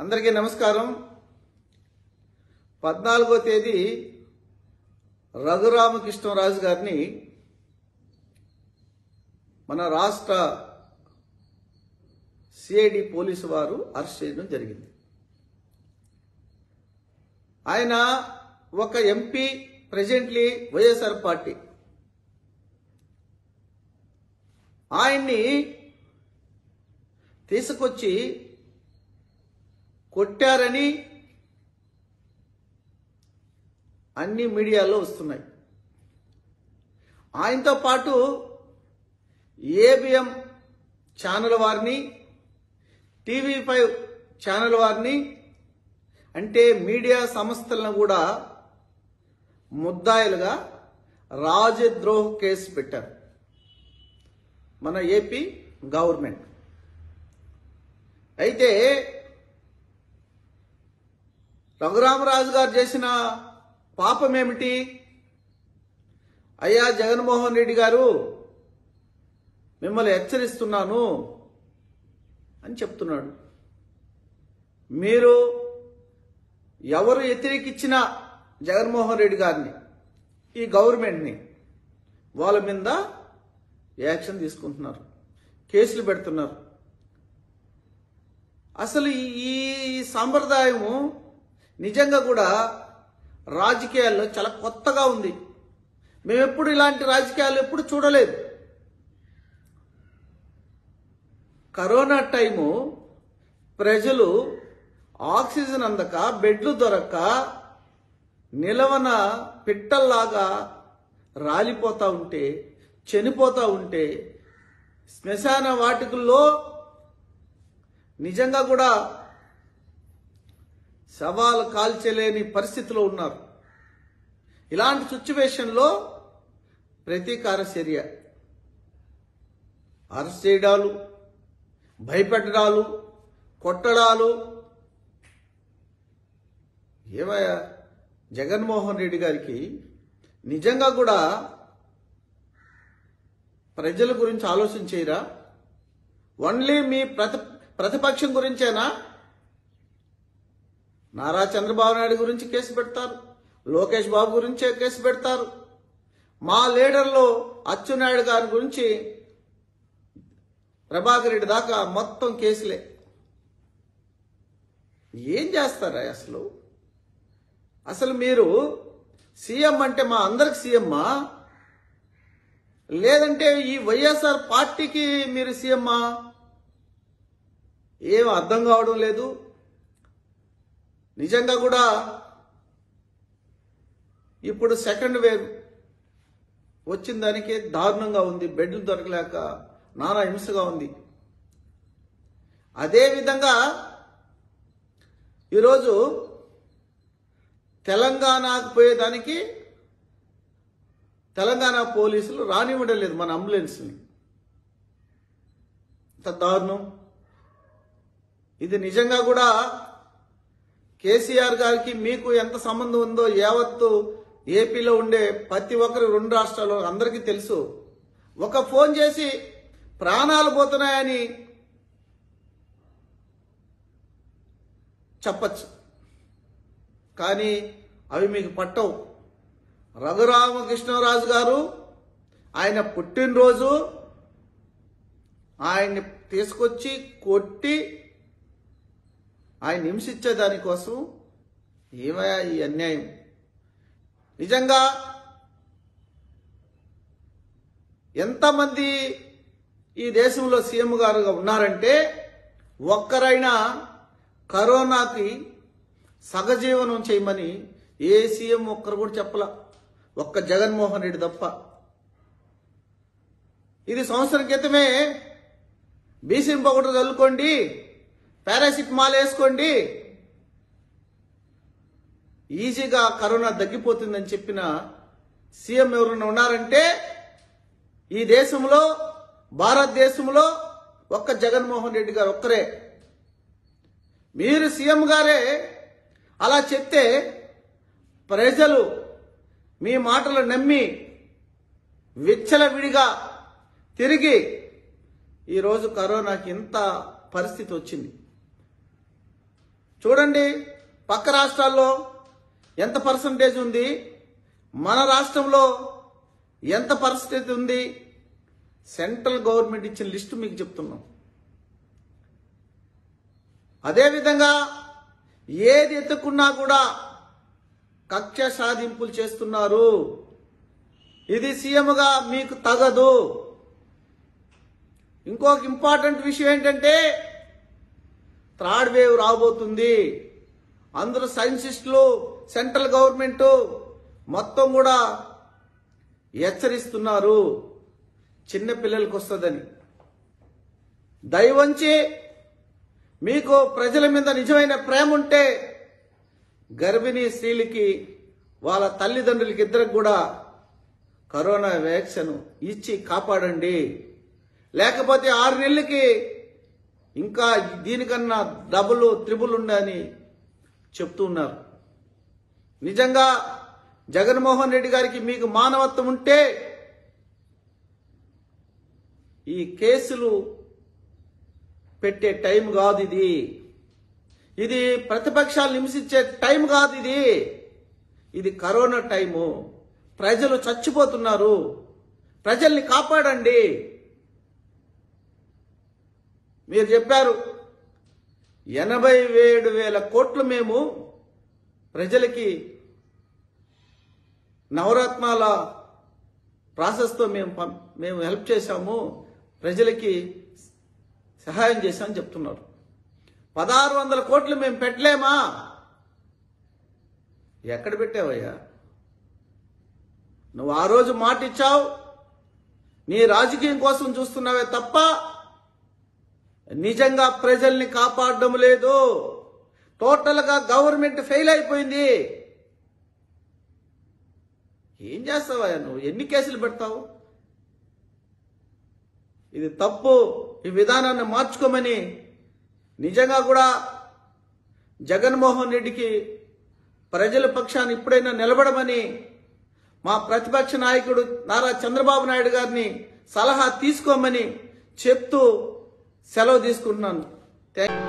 అందరికీ నమస్కారం పద్నాలుగో తేదీ రఘురామకృష్ణరాజు గారిని మన రాష్ట్ర సిఐడి పోలీసు వారు అరెస్ట్ చేయడం జరిగింది ఆయన ఒక ఎంపీ ప్రెజెంట్లీ వైఎస్ఆర్ పార్టీ ఆయన్ని తీసుకొచ్చి కొట్టారని అన్ని మీడియాలో వస్తున్నాయి ఆయనతో పాటు ఏబిఎం ఛానల్ వారిని టీవీ ఫైవ్ ఛానల్ వారిని అంటే మీడియా సంస్థలను కూడా ముద్దాయిలుగా రాజద్రోహ కేసు పెట్టారు మన ఏపీ గవర్నమెంట్ అయితే రఘురామరాజు గారు చేసిన పాపం ఏమిటి అయ్యా జగన్మోహన్ రెడ్డి గారు మిమ్మల్ని హెచ్చరిస్తున్నాను అని చెప్తున్నాడు మీరు ఎవరు వ్యతిరేకించిన జగన్మోహన్ రెడ్డి గారిని ఈ గవర్నమెంట్ని వాళ్ళ మీద యాక్షన్ తీసుకుంటున్నారు కేసులు పెడుతున్నారు అసలు ఈ సాంప్రదాయము నిజంగా కూడా రాజకీయాల్లో చాలా కొత్తగా ఉంది మేము ఎప్పుడు ఇలాంటి రాజకీయాలు ఎప్పుడు చూడలేదు కరోనా టైము ప్రజలు ఆక్సిజన్ అందక బెడ్లు దొరక్క నిలవన పిట్టల్లాగా రాలిపోతా ఉంటే చనిపోతా ఉంటే శ్మశాన వాటికల్లో నిజంగా కూడా శవాలు కాల్చలేని పరిస్థితిలో ఉన్నారు ఇలాంటి సిచ్యువేషన్లో ప్రతీకార చర్య అరెస్ట్ చేయడాలు భయపెట్టడాలు కొట్టడాలు ఏమయ్యా జగన్మోహన్ రెడ్డి గారికి నిజంగా కూడా ప్రజల గురించి ఆలోచన చేయరా ఓన్లీ మీ ప్రతి ప్రతిపక్షం గురించేనా నారా చంద్రబాబు నాయుడు గురించి కేసు పెడతారు లోకేష్ బాబు గురించే కేసు పెడతారు మా లీడర్లు అచ్చెన్నాయుడు గారి గురించి ప్రభాకర్ రెడ్డి దాకా మొత్తం కేసులే ఏం చేస్తారా అసలు అసలు మీరు సీఎం అంటే మా అందరికి సీఎమ్మా లేదంటే ఈ వైఎస్ఆర్ పార్టీకి మీరు సీఎమ్మా ఏం అర్థం కావడం లేదు నిజంగా కూడా ఇప్పుడు సెకండ్ వేవ్ వచ్చిన దానికి దారుణంగా ఉంది బెడ్లు దొరకలేక నానా హింసగా ఉంది అదేవిధంగా ఈరోజు తెలంగాణకు పోయేదానికి తెలంగాణ పోలీసులు రానివ్వడం లేదు మన అంబులెన్స్ని ఇంత దారుణం ఇది నిజంగా కూడా కేసీఆర్ గారికి మీకు ఎంత సంబంధం ఉందో యావత్తు ఏపీలో ఉండే ప్రతి ఒక్కరు రెండు రాష్ట్రాల్లో అందరికీ తెలుసు ఒక ఫోన్ చేసి ప్రాణాలు పోతున్నాయని చెప్పచ్చు కానీ అవి మీకు పట్టవు రఘురామకృష్ణరాజు గారు ఆయన పుట్టినరోజు ఆయన్ని తీసుకొచ్చి కొట్టి ఆయన హింసించే దానికోసం ఏమయ్యా ఈ అన్యాయం నిజంగా ఎంతమంది ఈ దేశంలో సీఎం గారుగా ఉన్నారంటే ఒక్కరైనా కరోనాకి సహజీవనం చేయమని ఏ సీఎం ఒక్కరు కూడా చెప్పలా ఒక్క జగన్మోహన్ రెడ్డి తప్ప ఇది సంవత్సరం క్రితమే బీసీం పొగడు చల్లుకోండి పారాసిటమాల్ వేసుకోండి ఈజీగా కరోనా తగ్గిపోతుందని చెప్పిన సీఎం ఎవరైనా ఉన్నారంటే ఈ దేశంలో భారతదేశంలో ఒక్క జగన్మోహన్ రెడ్డి గారు ఒక్కరే మీరు సీఎం గారే అలా చెప్తే ప్రజలు మీ మాటలు నమ్మి విచ్చలవిడిగా తిరిగి ఈరోజు కరోనాకి ఇంత పరిస్థితి వచ్చింది చూడండి పక్క రాష్ట్రాల్లో ఎంత పర్సంటేజ్ ఉంది మన రాష్ట్రంలో ఎంత పర్సంటేజ్ ఉంది సెంట్రల్ గవర్నమెంట్ ఇచ్చిన లిస్టు మీకు చెప్తున్నాం అదేవిధంగా ఏది ఎత్తుకున్నా కూడా కక్ష సాధింపులు చేస్తున్నారు ఇది సీఎంగా మీకు తగదు ఇంకొక ఇంపార్టెంట్ విషయం ఏంటంటే థర్డ్ వేవ్ రాబోతుంది అందరూ సైన్సిస్టులు సెంట్రల్ గవర్నమెంట్ మొత్తం కూడా హెచ్చరిస్తున్నారు చిన్న పిల్లలకు వస్తుందని దయవంచి మీకు ప్రజల మీద నిజమైన ప్రేమ ఉంటే గర్భిణీ స్త్రీలకి వాళ్ళ తల్లిదండ్రులకి ఇద్దరికి కూడా కరోనా వ్యాక్సిన్ ఇచ్చి కాపాడండి లేకపోతే ఆరు నెలలకి ఇంకా దీనికన్నా డబుల్ త్రిబుల్ ఉండని చెప్తూ ఉన్నారు నిజంగా జగన్మోహన్ రెడ్డి గారికి మీకు మానవత్వం ఉంటే ఈ కేసులు పెట్టే టైం కాదు ఇది ఇది ప్రతిపక్షాలు హింసించే టైం కాదు ఇది ఇది కరోనా టైము ప్రజలు చచ్చిపోతున్నారు ప్రజల్ని కాపాడండి మీరు చెప్పారు ఎనభై ఏడు వేల కోట్లు మేము ప్రజలకి నవరత్నాల ప్రాసెస్తో మేము పం- మేము హెల్ప్ చేశాము ప్రజలకి సహాయం చేశామని చెప్తున్నారు పదహారు వందల కోట్లు మేము పెట్టలేమా ఎక్కడ పెట్టావయ్యా నువ్వు ఆ రోజు మాట ఇచ్చావు నీ రాజకీయం కోసం చూస్తున్నావే తప్ప నిజంగా ప్రజల్ని కాపాడడం లేదు టోటల్ గా గవర్నమెంట్ ఫెయిల్ అయిపోయింది ఏం చేస్తావయ్యా నువ్వు ఎన్ని కేసులు పెడతావు ఇది తప్పు ఈ విధానాన్ని మార్చుకోమని నిజంగా కూడా జగన్మోహన్ రెడ్డికి ప్రజల పక్షాన్ని ఇప్పుడైనా నిలబడమని మా ప్రతిపక్ష నాయకుడు నారా చంద్రబాబు నాయుడు గారిని సలహా తీసుకోమని చెప్తూ సెలవు తీసుకుంటున్నాను థాంక్-